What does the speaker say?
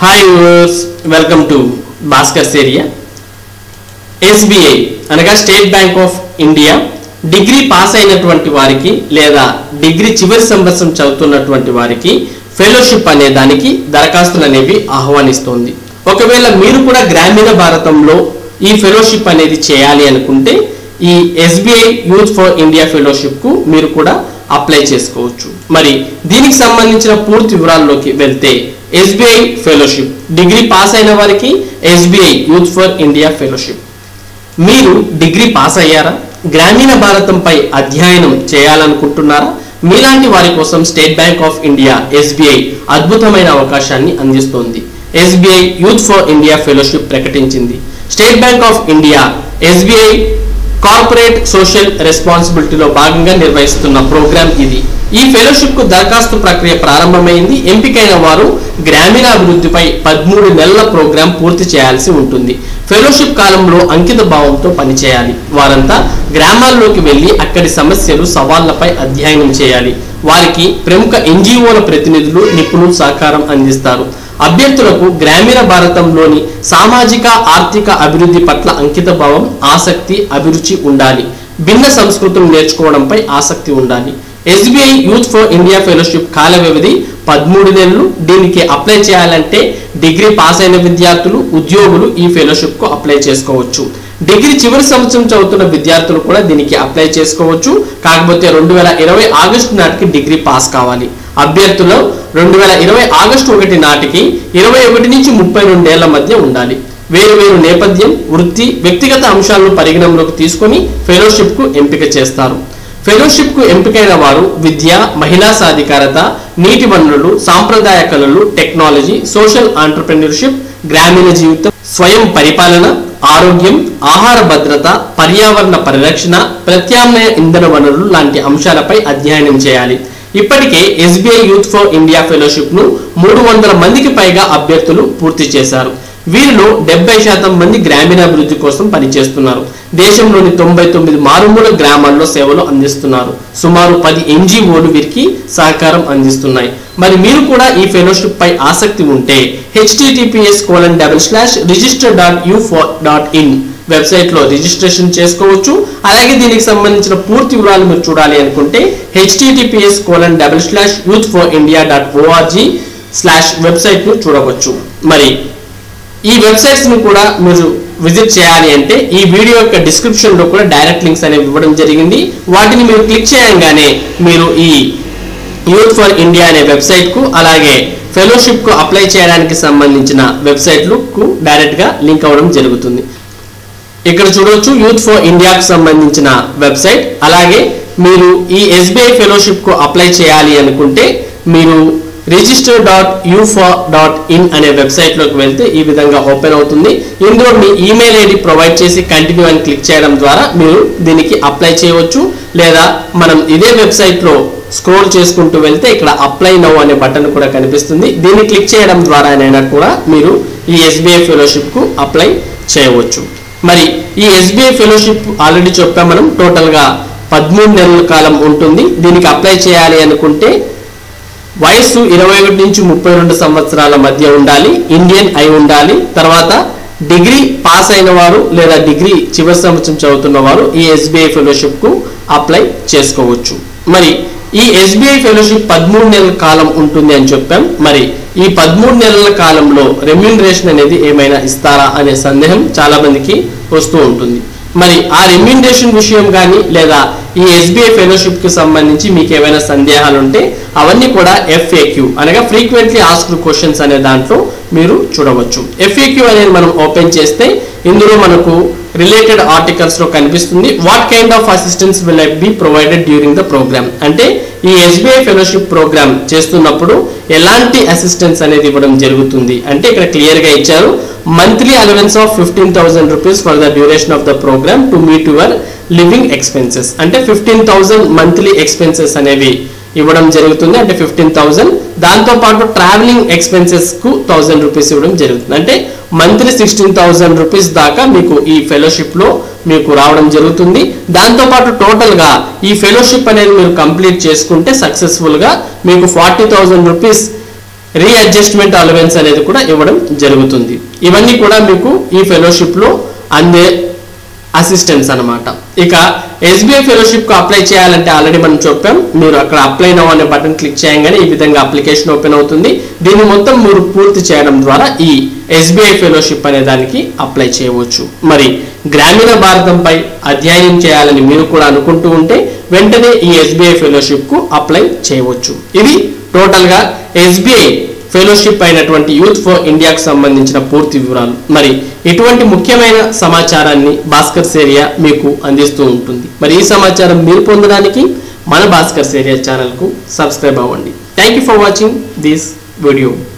hi viewers welcome to Bhaskar's area SBI అనగా State Bank of India degree pass అయినటువంటి వారికి లేదా డిగ్రీ చివరి సంవత్సరం చదువుతున్నటువంటి వారికి ఫెలోషిప్ అనే దానికి దరఖాస్తులు అనేవి ఆహ్వానిస్తోంది ఒకవేళ మీరు కూడా గ్రామీణ భారతంలో ఈ ఫెలోషిప్ అనేది చేయాలి అనుకుంటే ఈ SBI youth for India fellowship కు మీరు కూడా అప్లై చేసుకోవచ్చు మరి దీనికి సంబంధించిన పూర్తి వివరాల్లోకి వెళ్తే ఎస్బీఐ ఫెలోషిప్ డిగ్రీ పాస్ అయిన వారికి SBI youth for India fellowship మీరు డిగ్రీ పాస్ అయ్యారా గ్రామీణ భారతంపై అధ్యయనం చేయాలనుకుంటున్నారా మీలాంటి వారి కోసం State Bank of India SBI అద్భుతమైన అవకాశాన్ని అందిస్తోంది SBI youth for India fellowship ప్రకటించింది State Bank of India SBI corporate social రెస్పాన్సిబిలిటీలో భాగంగా నిర్వహిస్తున్న ప్రోగ్రాం ఇది ఈ ఫెలోషిప్ కు దరఖాస్తు ప్రక్రియ ప్రారంభమైంది ఎంపికైన వారు గ్రామీణ అభివృద్ధిపై పదమూడు నెలల ప్రోగ్రాం పూర్తి చేయాల్సి ఉంటుంది ఫెలోషిప్ కాలంలో అంకిత భావంతో పనిచేయాలి వారంతా గ్రామాల్లోకి వెళ్లి అక్కడి సమస్యలు సవాళ్లపై అధ్యయనం చేయాలి వారికి ప్రముఖ ఎన్జిఓల ప్రతినిధులు నిపుణులు సహకారం అందిస్తారు అభ్యర్థులకు గ్రామీణ భారతంలోని సామాజిక ఆర్థిక అభివృద్ధి పట్ల అంకిత భావం ఆసక్తి అభిరుచి ఉండాలి భిన్న సంస్కృతులు నేర్చుకోవడంపై ఆసక్తి ఉండాలి SBI youth for India fellowship కాల వ్యవధి పదమూడు నెలలు దీనికి అప్లై చేయాలంటే డిగ్రీ పాస్ అయిన విద్యార్థులు ఉద్యోగులు ఈ ఫెలోషిప్ కు అప్లై చేసుకోవచ్చు డిగ్రీ చివరి సంవత్సరం చదువుతున్న విద్యార్థులు కూడా దీనికి అప్లై చేసుకోవచ్చు కాకపోతే రెండు వేల ఇరవై ఆగస్టు నాటికి డిగ్రీ పాస్ కావాలి అభ్యర్థులు రెండు వేల ఇరవై ఆగస్టు ఒకటి నాటికి ఇరవై ఒకటి నుంచి ముప్పై రెండేళ్ల మధ్య ఉండాలి వేరు వేరు నేపథ్యం వృత్తి వ్యక్తిగత అంశాలను పరిగణనలోకి తీసుకొని ఫెలోషిప్ కు ఎంపిక చేస్తారు ఫెలోషిప్ కు ఎంపికైన వారు విద్య మహిళా సాధికారత నీటి వనరులు సాంప్రదాయ కళలు టెక్నాలజీ సోషల్ ఆంటర్ప్రెన్యూర్షిప్ గ్రామీణ జీవితం స్వయం పరిపాలన ఆరోగ్యం ఆహార భద్రత పర్యావరణ పరిరక్షణ ప్రత్యామ్నాయ ఇంధన వనరులు లాంటి అంశాలపై అధ్యయనం చేయాలి ఇప్పటికే SBI youth for India fellowship ను మూడు వందల మందికి పైగా అభ్యర్థులు పూర్తి చేశారు వీరిలో డెబ్బై శాతం మంది గ్రామీణాభివృద్ధి కోసం పనిచేస్తున్నారు దేశంలోని తొంభై తొమ్మిది మారుమూల గ్రామాల్లో సేవలు అందిస్తున్నారు సుమారు పది ఎన్జిఓలు వీరికి సహకారం అందిస్తున్నాయి మరి మీరు కూడా ఈ ఫెలోషిప్ పై ఆసక్తి ఉంటే HTTPS colon double slash register dot U dot in website లో రిజిస్ట్రేషన్ చేసుకోవచ్చు అలాగే దీనికి సంబంధించిన పూర్తి వివరాలు మీరు చూడాలి అనుకుంటే HTTPS colon double slash youth for India dot ORG slash website ను చూడవచ్చు మరి ఈ వెబ్సైట్స్ ను కూడా మీరు విజిట్ చేయాలి అంటే ఈ వీడియో యొక్క డిస్క్రిప్షన్ లో కూడా డైరెక్ట్ లింక్స్ అనేవి ఇవ్వడం జరిగింది వాటిని మీరు క్లిక్ చేయగానే మీరు ఈ యూత్ ఫర్ ఇండియా అనే వెబ్సైట్ కు అలాగే ఫెలోషిప్ కు అప్లై చేయడానికి సంబంధించిన వెబ్సైట్లకు డైరెక్ట్ గా లింక్ అవ్వడం జరుగుతుంది ఇక్కడ చూడవచ్చు యూత్ ఫర్ ఇండియాకు సంబంధించిన వెబ్సైట్ అలాగే మీరు ఈ ఎస్బీఐ ఫెలోషిప్ కు అప్లై చేయాలి అనుకుంటే మీరు రిజిస్టర్ డాట్ యూఫా డాట్ ఇన్ అనే వెబ్సైట్ లోకి వెళ్తే ఈ విధంగా ఓపెన్ అవుతుంది ఇందులో మీ ఈమెయిల్ ఐడి ప్రొవైడ్ చేసి కంటిన్యూ అని క్లిక్ చేయడం ద్వారా మీరు దీనికి అప్లై చేయవచ్చు లేదా మనం ఇదే వెబ్సైట్ లో స్క్రోల్ చేసుకుంటూ వెళ్తే ఇక్కడ అప్లై నౌ అనే బటన్ కూడా కనిపిస్తుంది దీన్ని క్లిక్ చేయడం ద్వారానైనా కూడా మీరు ఈ ఎస్బీఐ ఫెలోషిప్ కు అప్లై చేయవచ్చు మరి ఈ ఎస్బీఐ ఫెలోషిప్ ఆల్రెడీ చెప్పాం మనం టోటల్ గా పదమూడు నెలల కాలం ఉంటుంది దీనికి అప్లై చేయాలి అనుకుంటే వయస్సు ఇరవై ఒకటి నుంచి ముప్పై రెండు సంవత్సరాల మధ్య ఉండాలి ఇండియన్ అయి ఉండాలి తర్వాత డిగ్రీ పాస్ అయిన వారు లేదా డిగ్రీ చివరి సంవత్సరం చదువుతున్న వారు ఈ ఎస్బీఐ ఫెలోషిప్ కు అప్లై చేసుకోవచ్చు మరి ఈ ఎస్బీఐ ఫెలోషిప్ పదమూడు నెలల కాలం ఉంటుంది అని చెప్పాం మరి ఈ పదమూడు నెలల కాలంలో రెమ్యూనరేషన్ అనేది ఏమైనా ఇస్తారా అనే సందేహం చాలా మందికి వస్తూ ఉంటుంది మరి ఆ రెమ్యూనరేషన్ విషయం కానీ లేదా ఈ ఎస్బీఐ ఫెలోషిప్ కి సంబంధించి మీకు ఏమైనా సందేహాలు ఉంటే అవన్నీ కూడా ఎఫ్ఏక్యూ అనగా ఫ్రీక్వెంట్లీ ఆస్క్డ్ క్వశ్చన్స్ అనే దాంట్లో మీరు చూడవచ్చు ఎఫ్ఏక్యూ అనేది మనం ఓపెన్ చేస్తే ఇందులో మనకు రిలేటెడ్ ఆర్టికల్స్ లో కనిపిస్తుంది what kind of assistance will be provided during the programme అంటే ఈ ఎస్బీఐ ఫెలోషిప్ ప్రోగ్రామ్ చేస్తున్నప్పుడు ఎలాంటి అసిస్టెన్స్ అనేది ఇవ్వడం జరుగుతుంది అంటే ఇక్కడ క్లియర్ గా ఇచ్చారు monthly allowance of fifteen thousand rupees for the duration of the programme to meet your living expenses అంటే ఫిఫ్టీన్ థౌసండ్ మంత్లీ ఎక్స్పెన్సెస్ అనేవి ఇవ్వడం జరుగుతుంది అంటే ఫిఫ్టీన్ థౌసండ్ దాంతో పాటు ట్రావెలింగ్ ఎక్స్పెన్సెస్ కు థౌసండ్ రూపీస్ ఇవ్వడం జరుగుతుంది అంటే మంత్లీ సిక్స్టీన్ థౌసండ్ రూపీస్ దాకా మీకు ఈ ఫెలోషిప్ లో మీకు రావడం జరుగుతుంది దాంతో పాటు టోటల్ గా ఈ ఫెలోషిప్ అనేది మీరు కంప్లీట్ చేసుకుంటే సక్సెస్ఫుల్ గా మీకు forty thousand rupees readjustment allowance అనేది కూడా ఇవ్వడం జరుగుతుంది ఇవన్నీ కూడా మీకు ఈ ఫెలోషిప్ లో అందే అసిస్టెన్స్ అన్నమాట ఇక ఎస్బీఐ ఫెలోషిప్ కు అప్లై చేయాలంటే ఆల్రెడీ మనం చెప్పాం మీరు అక్కడ అప్లై నౌ అనే బటన్ క్లిక్ చేయగానే ఈ విధంగా అప్లికేషన్ ఓపెన్ అవుతుంది దీన్ని మొత్తం మీరు పూర్తి చేయడం ద్వారా ఈ ఎస్బీఐ ఫెలోషిప్ అనే దానికి అప్లై చేయవచ్చు మరి గ్రామీణ భారతంపై అధ్యయనం చేయాలని మీరు కూడా అనుకుంటూ ఉంటే వెంటనే ఈ ఎస్బీఐ ఫెలోషిప్ కు అప్లై చేయవచ్చు ఇది టోటల్ గా ఎస్బీఐ ఫెలోషిప్ అయినటువంటి యూత్ ఫర్ ఇండియాకు సంబంధించిన పూర్తి వివరాలు మరి ఇటువంటి ముఖ్యమైన సమాచారాన్ని భాస్కర్ సేరియా మీకు అందిస్తూ ఉంటుంది మరి ఈ సమాచారం మీరు పొందడానికి మన భాస్కర్ సేరియా ఛానల్కు సబ్స్క్రైబ్ అవ్వండి thank you for watching this video